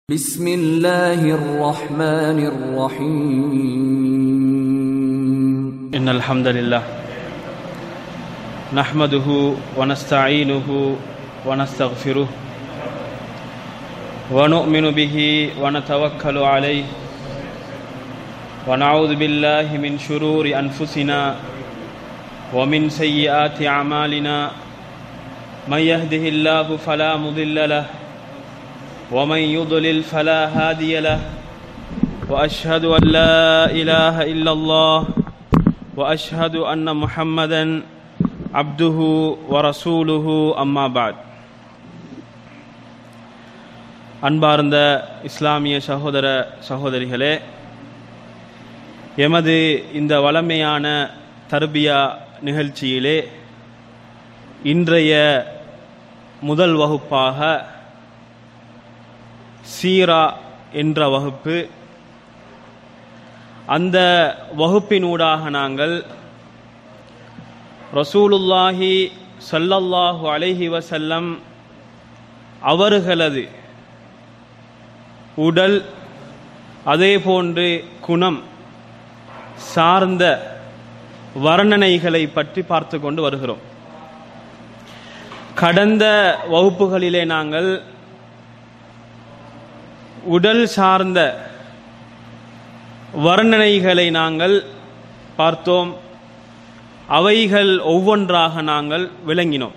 بسم الله الرحمن الرحيم إن الحمد لله نحمده ونستعينه ونستغفره ونؤمن به ونتوكل عليه ونعوذ بالله من شرور أنفسنا ومن سيئات أعمالنا من يهده الله فلا مضل له ومن يضلل فلا هادي له واشهد ان لا اله الا الله واشهد ان محمدا عبده ورسوله اما بعد அன்பார்ந்த இஸ்லாமிய சகோதர சகோதரிகளே எமது இந்த வளமையான தர்பியா நிகழ்ச்சியிலே இன்றைய முதல் வகுப்பாக சீரா என்ற வகுப்பு அந்த வகுப்பினூடாக நாங்கள் ரசூலுல்லாஹி ஸல்லல்லாஹு அலைஹி வஸல்லம் அவர்களது உடல் அதே போன்று குணம் சார்ந்த வர்ணனைகளை பற்றி பார்த்து கொண்டு வருகிறோம் கடந்த வகுப்புகளிலே நாங்கள் உடல் சார்ந்த வர்ணனைகளை நாங்கள் பார்த்தோம் அவைகள் ஒவ்வொன்றாக நாங்கள் விளங்கினோம்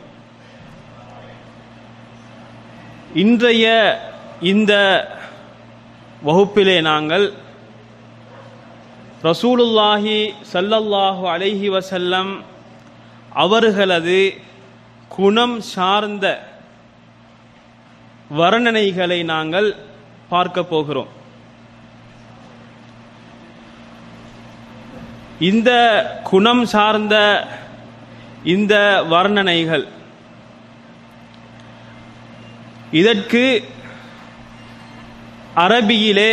இன்றைய இந்த வகுப்பிலே நாங்கள் ரசூலுல்லாஹி சல்லல்லாஹு அலைஹி வசல்லம் அவர்களது குணம் சார்ந்த வர்ணனைகளை நாங்கள் பார்க்க போகிறோம் இந்த குணம் சார்ந்த இந்த வர்ணனைகள் இதற்கு அரபியிலே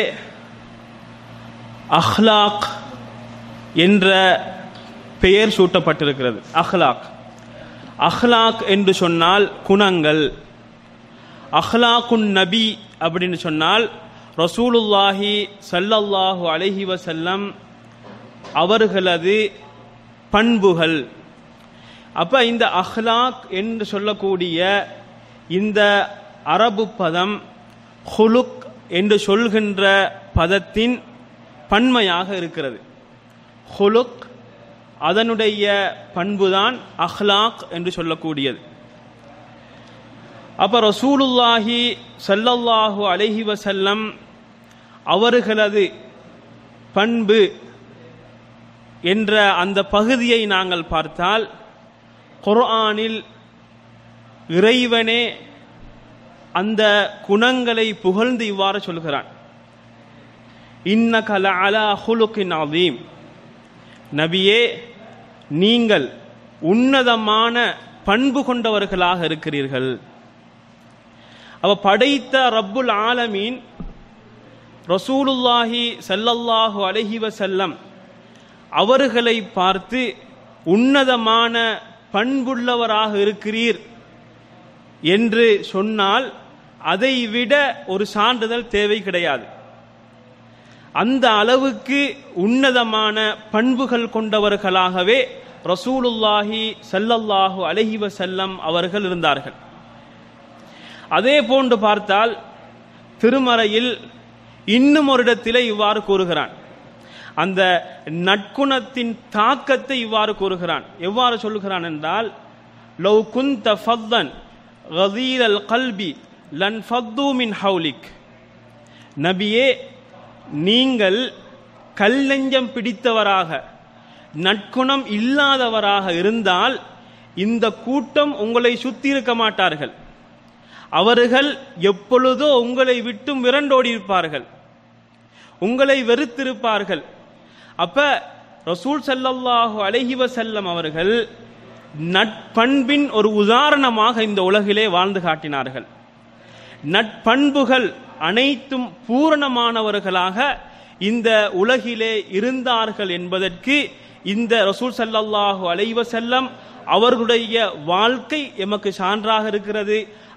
அஹ்லாக் என்ற பெயர் சூட்டப்பட்டிருக்கிறது அஹ்லாக் அஹ்லாக் என்று சொன்னால் குணங்கள் அஹ்லாக்குன் நபி அப்படின்னு சொன்னால் ரசூலுல்லாஹி சல்லல்லாஹு அலைஹி வசல்லம் அவர்களது பண்புகள் அப்ப இந்த அஹ்லாக் என்று சொல்லக்கூடிய இந்த அரபு பதம் ஹுலுக் என்று சொல்கின்ற பதத்தின் பன்மையாக இருக்கிறது ஹுலுக் அதனுடைய பண்புதான் அஹ்லாக் என்று சொல்லக்கூடியது அப்ப ரசூலுல்லாஹி சல்லல்லாஹு அலைஹி வசல்லம் அவர்களது பண்பு என்ற அந்த பகுதியை நாங்கள் பார்த்தால் குர்ஆனில் இறைவனே அந்த குணங்களை புகழ்ந்து இவ்வாறு சொல்கிறான் இன்ன கல அலா ஹுலுக்கின் அதீம் நபியே நீங்கள் உன்னதமான பண்பு கொண்டவர்களாக இருக்கிறீர்கள் அவ படைத்த ரப்புல் ஆலமீன் ரசூலுல்லாஹி சல்லல்லாஹு அலஹி வசல்லம் அவர்களை பார்த்து உன்னதமான பண்புள்ளவராக இருக்கிறீர் என்று சொன்னால் அதை விட ஒரு சான்றிதழ் தேவை கிடையாது அந்த அளவுக்கு உன்னதமான பண்புகள் கொண்டவர்களாகவே ரசூலுல்லாஹி சல்லல்லாஹு அலஹி வசல்லம் அவர்கள் இருந்தார்கள் அதே போன்று பார்த்தால் திருமறையில் இன்னும் ஒரு இடத்திலே இவ்வாறு கூறுகிறான் அந்த நற்குணத்தின் தாக்கத்தை இவ்வாறு கூறுகிறான் எவ்வாறு சொல்லுகிறான் என்றால் லவ் குந்த ஃபத்தன் கதீர் அல் கல்பி லன் ஃபத்து மின் ஹவுலிக் நபியே நீங்கள் கல்லெஞ்சம் பிடித்தவராக நற்குணம் இல்லாதவராக இருந்தால் இந்த கூட்டம் உங்களை சுத்தி இருக்க மாட்டார்கள் அவர்கள் எப்பொழுதோ உங்களை விட்டும் விரண்டோடி இருப்பார்கள் உங்களை வெறுத்திருப்பார்கள் அப்ப ரசூல் சல்லல்லாஹு அலஹி வசல்லம் அவர்கள் நட்பண்பின் ஒரு உதாரணமாக இந்த உலகிலே வாழ்ந்து காட்டினார்கள் நட்பண்புகள் அனைத்தும் பூரணமானவர்களாக இந்த உலகிலே இருந்தார்கள் என்பதற்கு இந்த ரசூல் சல்லல்லாஹு அலைவசல்லம் அவர்களுடைய வாழ்க்கை எமக்கு சான்றாக இருக்கிறது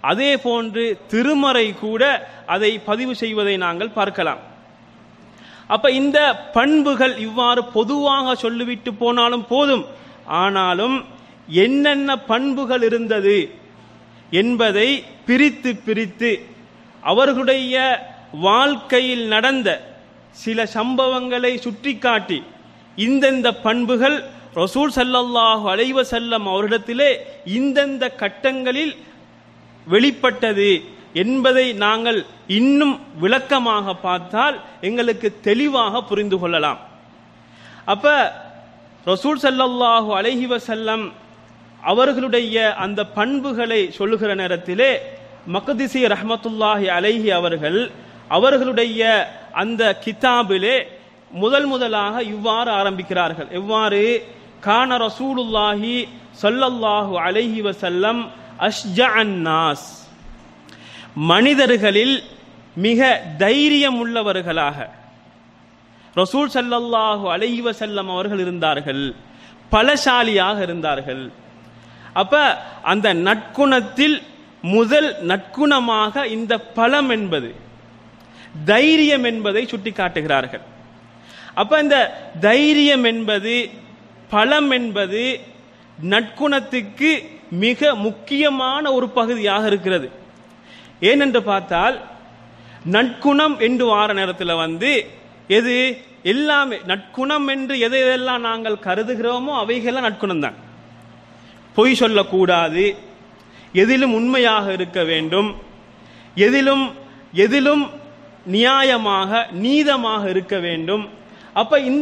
அதே போன்று திருமறை கூட அதை பதிவு செய்வதை நாங்கள் பார்க்கலாம் அப்ப இந்த பண்புகள் இவ்வாறு பொதுவாக சொல்லிவிட்டு போனாலும் போதும் ஆனாலும் என்னென்ன பண்புகள் இருந்தது என்பதை பிரித்து பிரித்து அவர்களுடைய வாழ்க்கையில் நடந்த சில சம்பவங்களை சுட்டிக்காட்டி இந்தந்த பண்புகள் ரசூல் சல்லல்லாஹு அலைவ செல்லம் அவரிடத்திலே இந்தந்த கட்டங்களில் வெளிப்பட்டது என்பதை நாங்கள் இன்னும் விளக்கமாக பார்த்தால் எங்களுக்கு தெளிவாக புரிந்து கொள்ளலாம் அப்ப ரசூல் சல்லல்லாஹு அலைஹி வசல்லம் அவர்களுடைய அந்த பண்புகளை சொல்லுகிற நேரத்திலே மக்திசி ரஹமத்துல்லாஹி அலைஹி அவர்கள் அவர்களுடைய அந்த கிதாபிலே முதல் முதலாக இவ்வாறு ஆரம்பிக்கிறார்கள் எவ்வாறு கான ரசூலுல்லாஹி சொல்லல்லாஹு அலைஹி வசல்லம் அஷ்ஜஅன் நாஸ் மனிதர்களில் மிக தைரியம் உள்ளவர்களாக ரசூல் சல்லல்லாஹு அலைஹி வசல்லம் அவர்கள் இருந்தார்கள் பலசாலியாக இருந்தார்கள் அப்ப அந்த நற்குணத்தில் முதல் நற்குணமாக இந்த பலம் என்பது தைரியம் என்பதை சுட்டிக்காட்டுகிறார்கள் அப்ப இந்த தைரியம் என்பது பலம் என்பது நற்குணத்துக்கு மிக முக்கியமான ஒரு பகுதியாக இருக்கிறது ஏனென்று பார்த்தால் நற்குணம் என்று வார நேரத்தில் வந்து எது எல்லாமே நற்குணம் என்று எதை எதெல்லாம் நாங்கள் கருதுகிறோமோ அவைகள்லாம் நற்குணம் தான் பொய் சொல்லக்கூடாது எதிலும் உண்மையாக இருக்க வேண்டும் எதிலும் எதிலும் நியாயமாக நீதமாக இருக்க வேண்டும் அப்ப இந்த